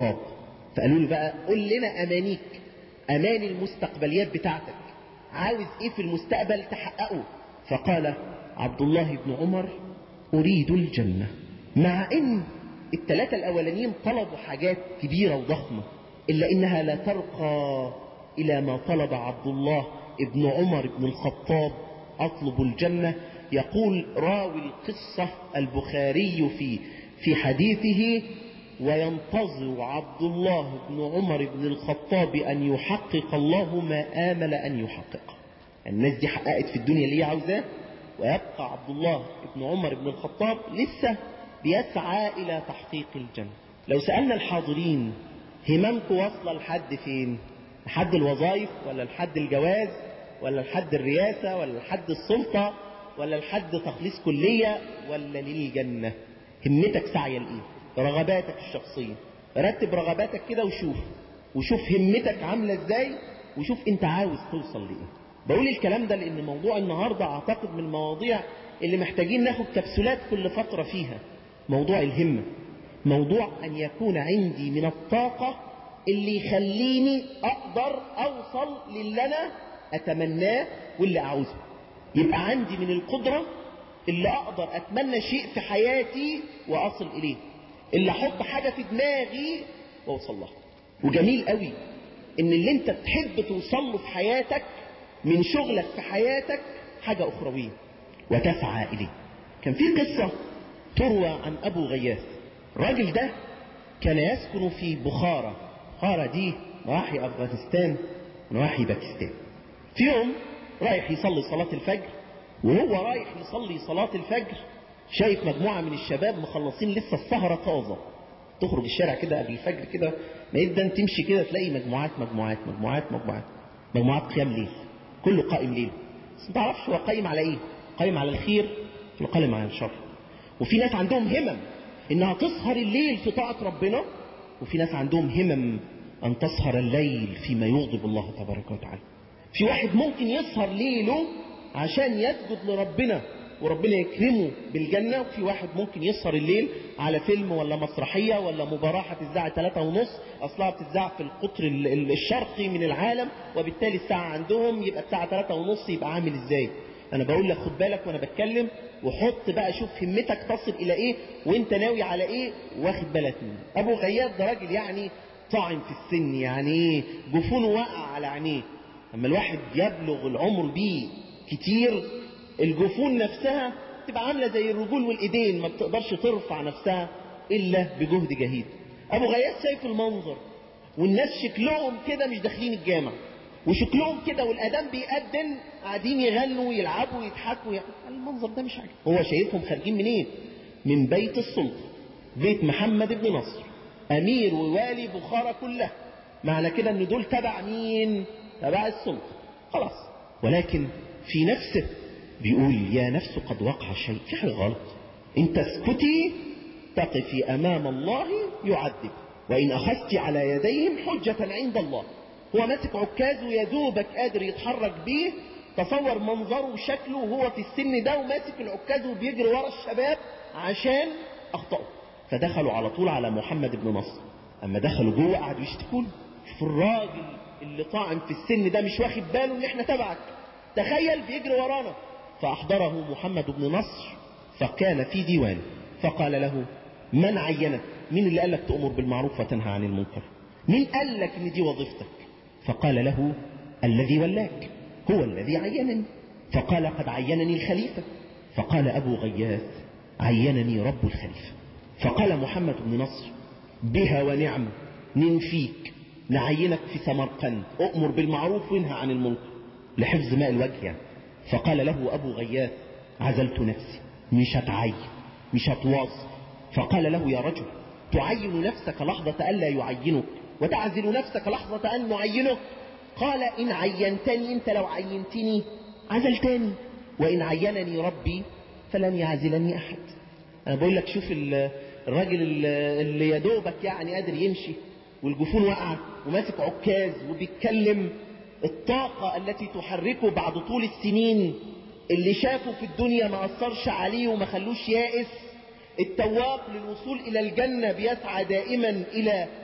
الخطاب فقالوا له بقى قل لنا أمانيك أمان المستقبليات بتاعتك عاوز إيه في المستقبل تحققه فقال عبد الله بن عمر أريد الجنة مع إن الثلاثة الأولانيين طلبوا حاجات كبيرة وضخمة إلا إنها لا ترقى إلى ما طلب عبد الله بن عمر بن الخطاب أطلب الجنة يقول راوي القصة البخاري في في حديثه وينتظر عبد الله بن عمر بن الخطاب أن يحقق الله ما آمل أن يحقق الناس دي حققت في الدنيا اللي هي عاوزاه ويبقى عبد الله بن عمر بن الخطاب لسه بيسعى إلى تحقيق الجنة لو سألنا الحاضرين هممكم واصلة لحد فين لحد الوظائف ولا لحد الجواز ولا لحد الرئاسة ولا لحد السلطة ولا لحد تخليص كلية ولا للجنة همتك سعي لإيه رغباتك الشخصية رتب رغباتك كده وشوف وشوف همتك عاملة ازاي وشوف انت عاوز توصل لإيه بقول الكلام ده لان موضوع النهاردة اعتقد من المواضيع اللي محتاجين ناخد كبسولات كل فترة فيها موضوع الهمة موضوع ان يكون عندي من الطاقة اللي يخليني اقدر اوصل للي انا اتمناه واللي اعوزه يبقى عندي من القدرة اللي اقدر اتمنى شيء في حياتي واصل اليه اللي احط حاجة في دماغي واوصل لها وجميل قوي ان اللي انت تحب توصل له في حياتك من شغلك في حياتك حاجة اخروية وتسعى اليه كان في قصة تروى عن ابو غياث الراجل ده كان يسكن في بخارى بخارى دي نواحي افغانستان ونواحي باكستان في يوم رايح يصلي صلاة الفجر وهو رايح يصلي صلاة الفجر شايف مجموعة من الشباب مخلصين لسه السهرة طازة تخرج الشارع كده قبل الفجر كده ما يبدا تمشي كده تلاقي مجموعات مجموعات مجموعات مجموعات مجموعات قيام ليل كله قائم ليل بس ما تعرفش هو قايم على ايه قايم على الخير ولا قايم على الشر وفي ناس عندهم همم انها تسهر الليل في طاعة ربنا وفي ناس عندهم همم ان تسهر الليل فيما يغضب الله تبارك وتعالى في واحد ممكن يسهر ليله عشان يسجد لربنا وربنا يكرمه بالجنة وفي واحد ممكن يسهر الليل على فيلم ولا مسرحية ولا مباراة هتتذاع ثلاثة ونص أصلها بتتذاع في القطر الشرقي من العالم وبالتالي الساعة عندهم يبقى الساعة ثلاثة ونص يبقى عامل ازاي أنا بقول لك خد بالك وأنا بتكلم وحط بقى شوف همتك تصل إلى إيه وأنت ناوي على إيه واخد بالك منه أبو غياث ده راجل يعني طاعن في السن يعني إيه جفونه وقع على عينيه أما الواحد يبلغ العمر بيه كتير الجفون نفسها تبقى عاملة زي الرجول والإيدين ما بتقدرش ترفع نفسها إلا بجهد جهيد أبو غياث شايف المنظر والناس شكلهم كده مش داخلين الجامع وشكلهم كده والأدام بيقدم قاعدين يغنوا ويلعبوا ويضحكوا يعني المنظر ده مش عاجب هو شايفهم خارجين منين إيه؟ من بيت السلطة بيت محمد بن نصر أمير ووالي بخارى كلها معنى كده ان دول تبع مين تبع السلطة خلاص ولكن في نفسه بيقول يا نفس قد وقع شيء في حاجة غلط انت اسكتي تقفي امام الله يعذب وان اخذت على يديهم حجة عند الله هو ماسك عكاز ويدوبك قادر يتحرك بيه تصور منظره وشكله وهو في السن ده وماسك العكاز وبيجري ورا الشباب عشان اخطأوا فدخلوا على طول على محمد بن نصر اما دخلوا جوه قعدوا يشتكوا شوف الراجل اللي طاعن في السن ده مش واخد باله ان احنا تبعك تخيل بيجري ورانا فأحضره محمد بن نصر فكان في ديوان فقال له من عينك مين اللي قال لك تأمر بالمعروف وتنهى عن المنكر مين قال لك ان دي وظيفتك فقال له الذي ولاك هو الذي عينني فقال قد عينني الخليفة فقال أبو غياث عينني رب الخليفة فقال محمد بن نصر بها ونعم ننفيك نعينك في سمرقند أؤمر بالمعروف وانهى عن المنكر لحفظ ماء الوجه يعني فقال له أبو غياث عزلت نفسي مش هتعين مش هتواصل فقال له يا رجل تعين نفسك لحظة ألا يعينك وتعزل نفسك لحظة أن نعينك قال إن عينتني أنت لو عينتني عزلتني وإن عينني ربي فلن يعزلني أحد أنا بقول لك شوف الراجل اللي يدوبك يعني قادر يمشي والجفون وقع وماسك عكاز وبيتكلم الطاقة التي تحركه بعد طول السنين اللي شافه في الدنيا ما أثرش عليه وما خلوش يائس التواق للوصول إلى الجنة بيسعى دائما إلى